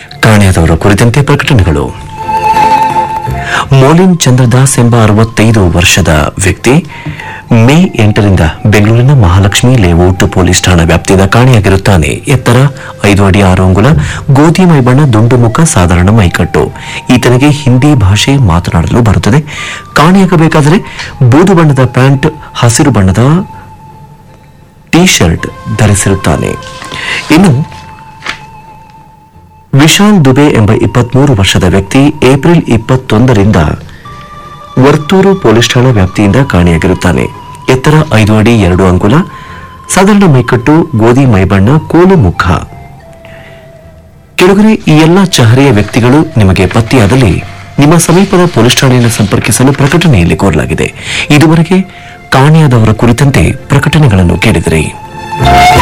ಕಾಣೆಯಾದವರ ಕುರಿತಂತೆ ಪ್ರಕಟಣೆಗಳು ಮೋಲಿನ್ ಚಂದ್ರದಾಸ್ ಎಂಬ ಅರವತ್ತೈದು ವರ್ಷದ ವ್ಯಕ್ತಿ ಮೇ ಎಂಟರಿಂದ ಬೆಂಗಳೂರಿನ ಮಹಾಲಕ್ಷ್ಮಿ ಲೇಔಟ್ ಪೊಲೀಸ್ ಠಾಣಾ ವ್ಯಾಪ್ತಿಯಿಂದ ಕಾಣೆಯಾಗಿರುತ್ತಾನೆ ಎತ್ತರ ಐದು ಅಡಿ ಆರು ಅಂಗುಲ ಗೋಧಿ ಮೈಬಣ್ಣ ದುಂಡು ಮುಖ ಸಾಧಾರಣ ಮೈಕಟ್ಟು ಈತನಿಗೆ ಹಿಂದಿ ಭಾಷೆ ಮಾತನಾಡಲು ಬರುತ್ತದೆ ಕಾಣೆಯಾಗಬೇಕಾದರೆ ಬೂದು ಬಣ್ಣದ ಪ್ಯಾಂಟ್ ಹಸಿರು ಬಣ್ಣದ ಟಿ ಶರ್ಟ್ ಧರಿಸಿರುತ್ತಾನೆ ಇನ್ನು ವಿಶಾಲ್ ದುಬೆ ಎಂಬ ಇಪ್ಪತ್ಮೂರು ವರ್ಷದ ವ್ಯಕ್ತಿ ಏಪ್ರಿಲ್ ಇಪ್ಪತ್ತೊಂದರಿಂದ ವರ್ತೂರು ಪೊಲೀಸ್ ಠಾಣಾ ವ್ಯಾಪ್ತಿಯಿಂದ ಕಾಣೆಯಾಗಿರುತ್ತಾನೆ ಎತ್ತರ ಐದು ಅಡಿ ಎರಡು ಅಂಗುಲ ಸಾಧಾರಣ ಮೈಕಟ್ಟು ಗೋಧಿ ಮೈಬಣ್ಣ ಕೋಲು ಮುಖ ಕೆಳಗಡೆ ಈ ಎಲ್ಲ ಚಹರೆಯ ವ್ಯಕ್ತಿಗಳು ನಿಮಗೆ ಪತ್ತೆಯಾದಲ್ಲಿ ನಿಮ್ಮ ಸಮೀಪದ ಪೊಲೀಸ್ ಠಾಣೆಯನ್ನು ಸಂಪರ್ಕಿಸಲು ಪ್ರಕಟಣೆಯಲ್ಲಿ ಕೋರಲಾಗಿದೆ ಇದುವರೆಗೆ ಕಾಣೆಯಾದವರ ಕುರಿತಂತೆ ಪ್ರಕಟಣೆಗಳನ್ನು ಕೇಳಿದಿರಿ